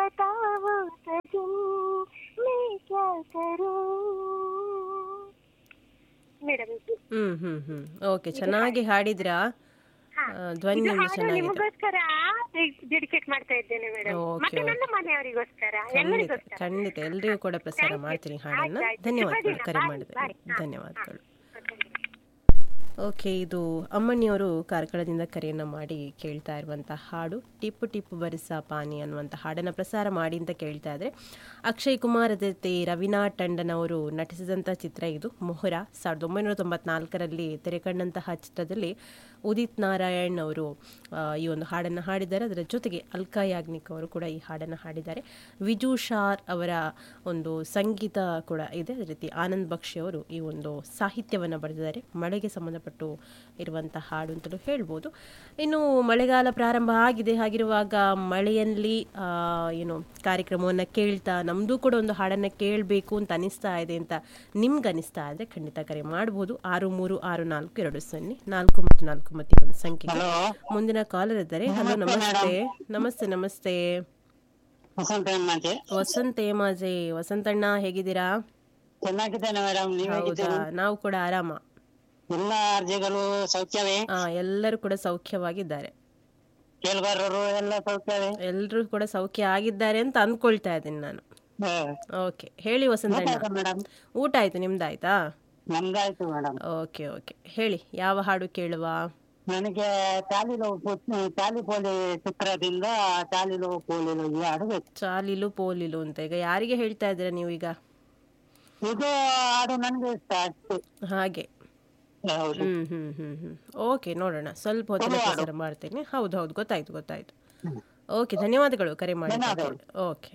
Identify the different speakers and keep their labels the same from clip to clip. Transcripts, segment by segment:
Speaker 1: बताओ सजन मैं क्या करूं ಮೇಡಮ್
Speaker 2: ಹ್ಮ್ ಹ್ಮ್ ಹ್ಮ್ ಓಕೆ ಚೆನ್ನಾಗಿ ಹಾಡಿದ್ರಾ ಆ, ಧ್ವನಿ ನಿಮ್ದು ಚೆನ್ನಾಗಿದೆ
Speaker 1: ನಿಮಗೋಸ್ಕರ ಡೆಡಿಕೇಟ್ ಮಾಡ್ತಾ ಇದ್ದೇನೆ ಮೇಡಮ್
Speaker 2: Okay,
Speaker 1: ಮತ್ತೆ
Speaker 2: okay.
Speaker 1: ನನ್ನ ಮನೆಯವರಿಗೋಸ್ಕರ
Speaker 2: ಖಂಡಿತ
Speaker 1: ಎಲ್ಲರಿಗೋಸ್ಕರ
Speaker 2: ಖಂಡಿತ ಎಲ್ರಿಗೂ ಕೂಡ ಪ್ರಸಾರ
Speaker 1: Thank you.
Speaker 2: ಮಾಡ್ತೀನಿ ಹಾಡನ್ನ
Speaker 1: ಆಯ್ತು, ಆಯ್ತು.
Speaker 2: ಧನ್ಯವಾದಗಳು
Speaker 1: ಶುಭ ದಿನ.
Speaker 2: ಕರೆ
Speaker 1: Bye,
Speaker 2: ಮಾಡಿದೆ
Speaker 1: bye. ಹಾ,
Speaker 2: ಧನ್ಯವಾದಗಳು
Speaker 1: Okay.
Speaker 2: ಓಕೆ ಇದು ಅಮ್ಮಣಿಯವರು ಕಾರ್ಕಳದಿಂದ ಕರೆಯನ್ನು ಮಾಡಿ ಕೇಳ್ತಾ ಇರುವಂಥ ಹಾಡು ಟಿಪ್ಪು ಟಿಪ್ಪು ಬರಿಸ ಪಾನಿ ಅನ್ನುವಂಥ ಹಾಡನ್ನು ಪ್ರಸಾರ ಮಾಡಿ ಅಂತ ಕೇಳ್ತಾ ಇದ್ರೆ ಅಕ್ಷಯ್ ಕುಮಾರ್ ಜೊತೆ ರವೀನಾ ಟಂಡನ್ ಅವರು ನಟಿಸಿದಂಥ ಚಿತ್ರ ಇದು ಮೊಹರ ಸಾವಿರದ ಒಂಬೈನೂರ ತೊಂಬತ್ನಾಲ್ಕರಲ್ಲಿ ತೆರೆಕಂಡಂತಹ ಚಿತ್ರದಲ್ಲಿ ಉದಿತ್ ನಾರಾಯಣ್ ಅವರು ಆ, ಈ ಒಂದು ಹಾಡನ್ನು ಹಾಡಿದ್ದಾರೆ ಅದರ ಜೊತೆಗೆ ಅಲ್ಕಾ ಯಾಗ್ನಿಕ್ ಅವರು ಕೂಡ ಈ ಹಾಡನ್ನು ಹಾಡಿದ್ದಾರೆ ವಿಜು ಶಾರ್ ಅವರ ಒಂದು ಸಂಗೀತ ಕೂಡ ಇದೆ ಅದೇ ರೀತಿ ಆನಂದ್ ಬಕ್ಷಿ ಅವರು ಈ ಒಂದು ಸಾಹಿತ್ಯವನ್ನು ಬರೆದಿದ್ದಾರೆ ಮಳೆಗೆ ಸಂಬಂಧಪಟ್ಟು ಇರುವಂಥ ಹಾಡು ಅಂತಲೂ ಹೇಳ್ಬೋದು ಇನ್ನು ಮಳೆಗಾಲ ಪ್ರಾರಂಭ ಆಗಿದೆ ಹಾಗಿರುವಾಗ ಮಳೆಯಲ್ಲಿ ಆ, ಏನು ಕಾರ್ಯಕ್ರಮವನ್ನು ಕೇಳ್ತಾ ನಮ್ಮದು ಕೂಡ ಒಂದು ಹಾಡನ್ನು ಕೇಳಬೇಕು ಅಂತ ಅನಿಸ್ತಾ ಇದೆ ಅಂತ ನಿಮ್ಗೆ ಅನಿಸ್ತಾ ಇದ್ರೆ ಖಂಡಿತ ಕರೆ ಮಾಡ್ಬೋದು ಆರು ಮೂರು ಆರು ನಾಲ್ಕು ಎರಡು ಸೊನ್ನೆ ನಾಲ್ಕು ಮತ್ತು ನಾಲ್ಕು ಮತ್ತು ಒಂದು ಸಂಖ್ಯೆ
Speaker 3: ಹಲೋ
Speaker 2: ಮುಂದಿನ ಕಾಲರ್ ಇದ್ದಾರೆ ಹಲೋ ನಮಸ್ತೆ ನಮಸ್ತೆ ನಮಸ್ತೆ
Speaker 3: ವಸಂತ ಅಂತ
Speaker 2: ವಸಂತ್ ಹೇಮಾಜೆ ವಸಂತಣ್ಣ ಹೇಗಿದ್ದೀರಾ
Speaker 3: ಚೆನ್ನಾಗಿದ್ದೇನೆ ಮೇಡಮ್ ನೀವ್
Speaker 2: ಹೌದಾ
Speaker 3: ಹೇಗಿದ್ದೀರಿ
Speaker 2: ನಾವು ಕೂಡ ಆರಾಮ
Speaker 3: ಎಲ್ಲ ಅರ್ಜಿಗಳು ಸೌಖ್ಯವೇ
Speaker 2: ಆ, ಎಲ್ಲರೂ ಕೂಡ ಸೌಖ್ಯವಾಗಿದ್ದಾರೆ
Speaker 3: ಕೇಳ್ಗಾರರು ಎಲ್ಲ ಸೌಖ್ಯವೇ
Speaker 2: ಎಲ್ಲರೂ ಕೂಡ ಸೌಖ್ಯ ಆಗಿದ್ದಾರೆ ಅಂತ ಅಂದ್ಕೊಳ್ತಾ ಇದ್ದೀನಿ ನಾನು ಓಕೆ ಹೇಳಿ ವಸಂತಣ್ಣ
Speaker 3: ಮೇಡಮ್
Speaker 2: ಊಟ ಆಯ್ತು ನಿಮ್ದಾಯ್ತಾ
Speaker 3: ನಮ್ದಾಯ್ತು ಮೇಡಮ್
Speaker 2: ಓಕೆ ಓಕೆ ಹೇಳಿ ಯಾವ ಹಾಡು ಕೇಳುವ
Speaker 3: ನನಗೆ ಚಾಲಿಲು ಚಾಲಿಪೋಲಿ ಚಿತ್ರದಿಂದ ಚಾಲಿಲು ಪೋಲಿಲು ಈ ಹಾಡು ಬೇಕು
Speaker 2: ಚಾಲಿಲು ಪೋಲಿಲು ಅಂತ ಈಗ ಯಾರಿಗೆ ಹೇಳ್ತಾ ಇದ್ದೀರಾ ನೀವೀಗ
Speaker 3: ಇದು ಹಾಡು ನನ್ಗೆ ಇಷ್ಟ ಅಷ್ಟೇ
Speaker 2: ಹಾಗೆ
Speaker 3: ಹೌದು
Speaker 2: ಹ್ಮ್ ಹ್ಮ್ ಹ್ಮ್ ಹ್ಮ್ ಓಕೆ ನೋಡೋಣ ಸ್ವಲ್ಪ ಹೊತ್ತಿನ ಪ್ರಸಾರ ಮಾಡ್ತೀನಿ ಹೌದು ಹೌದು ಗೊತ್ತಾಯ್ತು ಗೊತ್ತಾಯ್ತು ಓಕೆ ಧನ್ಯವಾದಗಳು ಕರೆ ಮಾಡಿ ಓಕೆ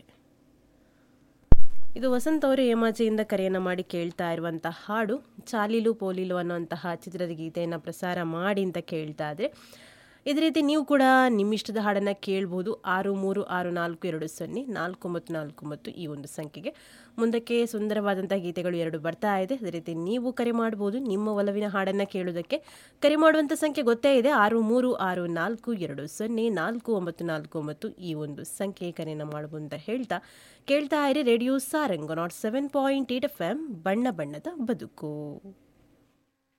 Speaker 2: ಇದು ವಸಂತ್ ಅವರು ಹೇಮಾಜೆಯಿಂದ ಕರೆಯನ್ನು ಮಾಡಿ ಕೇಳ್ತಾ ಇರುವಂಥ ಹಾಡು ಚಾಲಿಲು ಪೋಲಿಲು ಅನ್ನುವಂತಹ ಚಿತ್ರದ ಗೀತೆಯನ್ನು ಪ್ರಸಾರ ಮಾಡಿ ಅಂತ ಕೇಳ್ತಾ ಇದ್ರೆ ಇದೇ ರೀತಿ ನೀವು ಕೂಡ ನಿಮ್ಮಿಷ್ಟದ ಹಾಡನ್ನು ಕೇಳ್ಬೋದು ಆರು ಮೂರು ಆರು ನಾಲ್ಕು ಎರಡು ಸೊನ್ನೆ ನಾಲ್ಕು ಒಂಬತ್ತು ನಾಲ್ಕು ಒಂಬತ್ತು ಈ ಒಂದು ಸಂಖ್ಯೆಗೆ ಮುಂದಕ್ಕೆ ಸುಂದರವಾದಂಥ ಗೀತೆಗಳು ಎರಡು ಬರ್ತಾ ಇದೆ ಅದೇ ರೀತಿ ನೀವು ಕರೆ ಮಾಡ್ಬೋದು ನಿಮ್ಮ ಒಲವಿನ ಹಾಡನ್ನು ಕೇಳೋದಕ್ಕೆ ಕರೆ ಮಾಡುವಂಥ ಸಂಖ್ಯೆ ಗೊತ್ತೇ ಇದೆ ಆರು ಮೂರು ಆರು ನಾಲ್ಕು ಎರಡು ಸೊನ್ನೆ ನಾಲ್ಕು ಒಂಬತ್ತು ನಾಲ್ಕು ಒಂಬತ್ತು ಈ ಒಂದು ಸಂಖ್ಯೆ ಕರೆಯನ್ನು ಮಾಡ್ಬೋದು ಅಂತ ಹೇಳ್ತಾ ಕೇಳ್ತಾ ಇರಿ radio Sarang nought seven point eight F M ಬಣ್ಣ ಬಣ್ಣದ ಬದುಕು